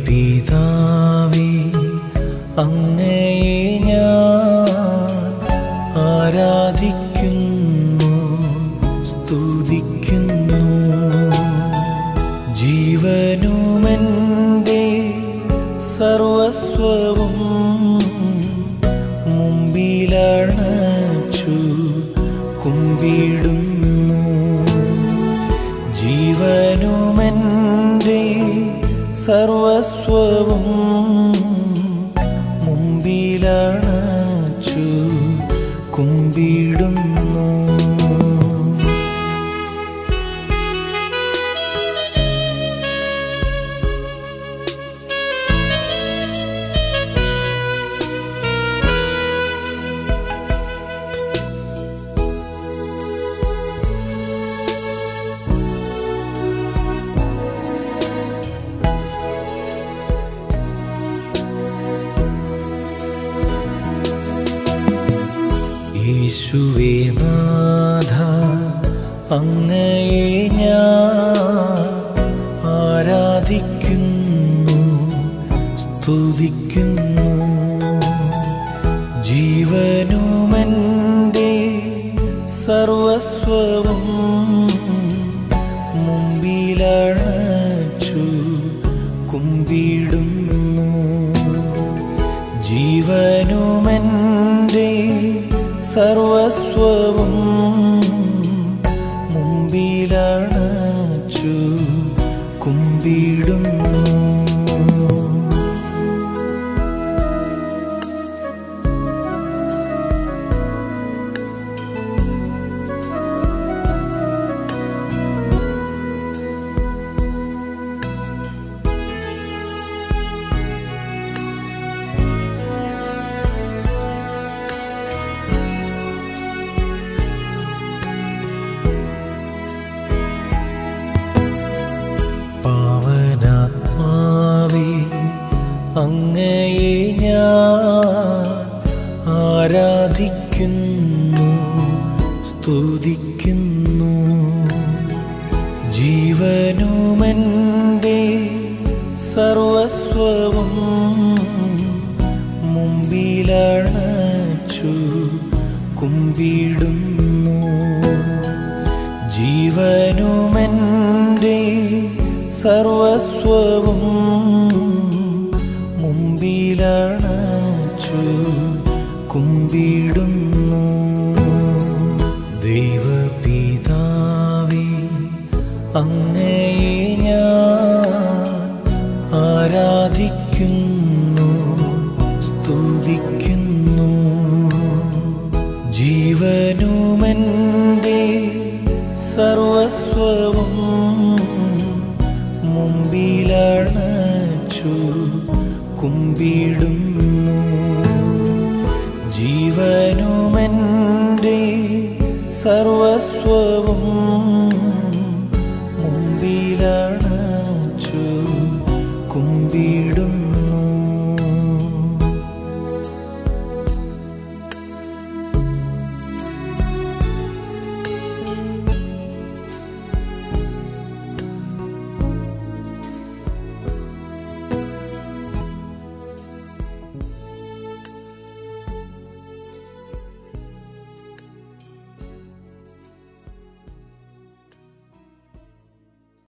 ദൈവപിതാവേ അങ്ങയെ ഞാൻ ആരാധിക്കുന്നു സ്തുതിക്കുന്നു ജീവനുമെൻ്റെ സർവസ്വവും മുമ്പിലണച്ചു കുമ്പിടുന്നു ജീവനുമെൻ്റെ സർവസ്വവും മുമ്പിലണച്ചു കുമ്പിടുന്നു യേശുവേ നാഥ അങ്ങയെ ഞാൻ ആരാധിക്കുന്നു സ്തുതിക്കുന്നു ജീവനുമെൻ്റെ സർവസ്വവും മുമ്പിലണച്ചു കുമ്പിടുന്നു ജീവനുമെൻ്റെ സർവസ്വവും മുമ്പിലണച്ചു കുമ്പിടുന്നു പാവനാത്മാവേ അങ്ങയെ ഞാൻ ആരാധിക്കുന്നു സ്തുതിക്കുന്നു ജീവനുമെൻ്റെ സർവസ്വവും മുമ്പിലണച്ചു കുമ്പിടുന്നു ജീവനുമെൻ്റെ സർവസ്വവും മുമ്പിലണച്ചു കുമ്പിടുന്നു ദൈവപിതാവേ അങ്ങയെ ഞാൻ ആരാധിക്കുന്നു സ്തുതിക്കുന്നു ജീവനുമെൻ്റെ സർവസ്വവും മുമ്പിലണച്ചു കുമ്പിടുന്നു ജീവനുമെൻ്റെ സർവസ്വവും